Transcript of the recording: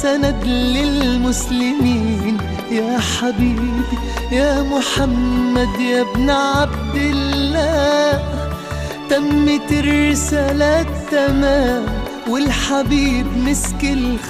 سند للمسلمين يا حبيبي يا محمد يا ابن عبد الله تمت الرسالة تمام والحبيب مسك الختام